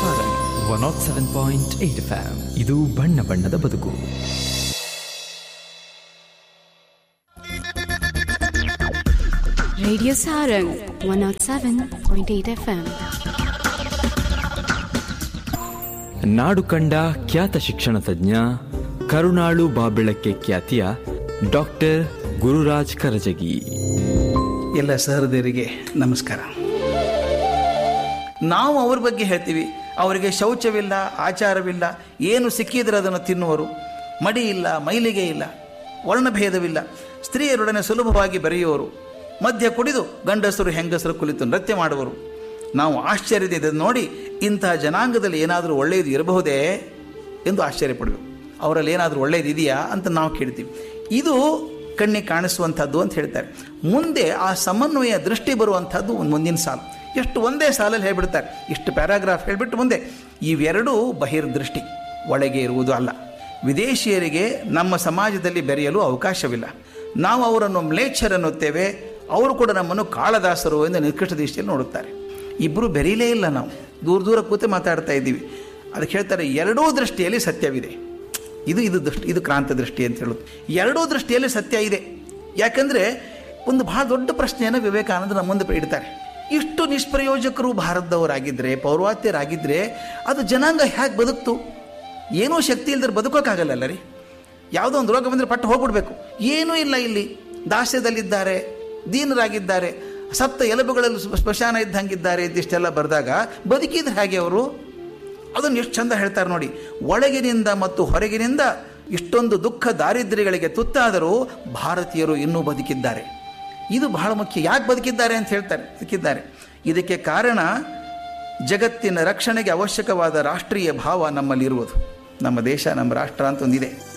Sarang one nought seven point eight FM ಇದು ಬಣ್ಣ ಬಣ್ಣದ ಬದುಕು Radio Sarang 107.8 FM. ನಾಡು ಕಂಡ ಖ್ಯಾತ ಶಿಕ್ಷಣ ತಜ್ಞ ಕರುಣಾಳು ಬಾಬೆಳಕ್ಕೆ ಖ್ಯಾತಿಯ ಡಾಕ್ಟರ್ ಗುರುರಾಜ್ ಕರಜಗಿ ಎಲ್ಲ ಸಹೃದಯರಿಗೆ ನಮಸ್ಕಾರ ನಾವು ಅವ್ರ ಬಗ್ಗೆ ಹೇಳ್ತೀವಿ ಅವರಿಗೆ ಶೌಚವಿಲ್ಲ ಆಚಾರವಿಲ್ಲ ಏನು ಸಿಕ್ಕಿದ್ರೆ ಅದನ್ನು ತಿನ್ನುವರು ಮಡಿ ಇಲ್ಲ ಮೈಲಿಗೆ ಇಲ್ಲ ವರ್ಣಭೇದವಿಲ್ಲ ಸ್ತ್ರೀಯರೊಡನೆ ಸುಲಭವಾಗಿ ಬೆರೆಯುವವರು ಮದ್ಯ ಕುಡಿದು ಗಂಡಸರು ಹೆಂಗಸರು ಕುಳಿತು ನೃತ್ಯ ಮಾಡುವರು ನಾವು ಆಶ್ಚರ್ಯದಿಂದ ಇದನ್ನು ನೋಡಿ ಇಂತಹ ಜನಾಂಗದಲ್ಲಿ ಏನಾದರೂ ಒಳ್ಳೆಯದು ಇರಬಹುದೇ ಎಂದು ಆಶ್ಚರ್ಯಪಡಬೇಕು ಅವರಲ್ಲಿ ಏನಾದರೂ ಒಳ್ಳೆಯದು ಇದೆಯಾ ಅಂತ ನಾವು ಕೇಳ್ತೀವಿ ಇದು ಕಣ್ಣಿಗೆ ಕಾಣಿಸುವಂಥದ್ದು ಅಂತ ಹೇಳ್ತಾರೆ ಮುಂದೆ ಆ ಸಮನ್ವಯ ದೃಷ್ಟಿ ಬರುವಂಥದ್ದು ಒಂದು ಮುಂದಿನ ಸಾಲು ಎಷ್ಟು ಒಂದೇ ಸಾಲಲ್ಲಿ ಹೇಳ್ಬಿಡ್ತಾರೆ ಇಷ್ಟು ಪ್ಯಾರಾಗ್ರಾಫ್ ಹೇಳಿಬಿಟ್ಟು ಮುಂದೆ ಇವೆರಡೂ ಬಹಿರ್ದೃಷ್ಟಿ ಒಳಗೆ ಇರುವುದು ಅಲ್ಲ ವಿದೇಶಿಯರಿಗೆ ನಮ್ಮ ಸಮಾಜದಲ್ಲಿ ಬೆರೆಯಲು ಅವಕಾಶವಿಲ್ಲ ನಾವು ಅವರನ್ನು ಮ್ಲೇಚ್ಛರನ್ನುತ್ತೇವೆ ಅವರು ಕೂಡ ನಮ್ಮನ್ನು ಕಾಳದಾಸರು ಎಂದು ನಿಕೃಷ್ಟ ದೃಷ್ಟಿಯಲ್ಲಿ ನೋಡುತ್ತಾರೆ ಇಬ್ಬರು ಬೆರೀಲೇ ಇಲ್ಲ ನಾವು ದೂರ ದೂರ ಕೂತು ಮಾತಾಡ್ತಾ ಇದ್ದೀವಿ ಅದಕ್ಕೆ ಹೇಳ್ತಾರೆ ಎರಡೂ ದೃಷ್ಟಿಯಲ್ಲಿ ಸತ್ಯವಿದೆ ಇದು ಇದು ದೃಷ್ಟಿ ಇದು ಕ್ರಾಂತ ದೃಷ್ಟಿ ಅಂತ ಹೇಳೋದು ಎರಡೂ ದೃಷ್ಟಿಯಲ್ಲಿ ಸತ್ಯ ಇದೆ ಯಾಕಂದರೆ ಒಂದು ಬಹಳ ದೊಡ್ಡ ಪ್ರಶ್ನೆಯನ್ನು ವಿವೇಕಾನಂದ ನಮ್ಮ ಮುಂದೆ ಇಡ್ತಾರೆ ಇಷ್ಟು ನಿಷ್ಪ್ರಯೋಜಕರು ಭಾರತದವರಾಗಿದ್ದರೆ ಪೌರ್ವಾತ್ಯರಾಗಿದ್ದರೆ ಅದು ಜನಾಂಗ ಹೇಗೆ ಬದುಕ್ತು ಏನೂ ಶಕ್ತಿ ಇಲ್ದ್ರೆ ಬದುಕೋಕ್ಕಾಗಲ್ಲ ರೀ ಯಾವುದೋ ಒಂದು ರೋಗ ಬಂದರೆ ಪಟ್ಟು ಹೋಗ್ಬಿಡ್ಬೇಕು ಏನೂ ಇಲ್ಲ ಇಲ್ಲಿ ದಾಸ್ಯದಲ್ಲಿದ್ದಾರೆ ದೀನರಾಗಿದ್ದಾರೆ ಸತ್ತ ಎಲುಬುಗಳಲ್ಲಿ ಸ್ಮ- ಸ್ಮಶಾನ ಇದ್ದಂಗಿದ್ದಾರೆ ಇದಿಷ್ಟೆಲ್ಲ ಬರೆದಾಗ ಬದುಕಿದ್ರೆ ಹೇಗೆ ಅವರು ಅದನ್ನು ಎಷ್ಟು ಚಂದ ಹೇಳ್ತಾರೆ ನೋಡಿ ಒಳಗಿನಿಂದ ಮತ್ತು ಹೊರಗಿನಿಂದ ಇಷ್ಟೊಂದು ದುಃಖ ದಾರಿದ್ರ್ಯಗಳಿಗೆ ತುತ್ತಾದರೂ ಭಾರತೀಯರು ಇನ್ನೂ ಬದುಕಿದ್ದಾರೆ ಇದು ಬಹಳ ಮುಖ್ಯ ಯಾಕೆ ಬದುಕಿದ್ದಾರೆ ಅಂತ ಹೇಳ್ತಾರೆ ಬದುಕಿದ್ದಾರೆ ಇದಕ್ಕೆ ಕಾರಣ ಜಗತ್ತಿನ ರಕ್ಷಣೆಗೆ ಅವಶ್ಯಕವಾದ ರಾಷ್ಟ್ರೀಯ ಭಾವ ನಮ್ಮಲ್ಲಿರುವುದು ನಮ್ಮ ದೇಶ ನಮ್ಮ ರಾಷ್ಟ್ರ ಅಂತ ಒಂದಿದೆ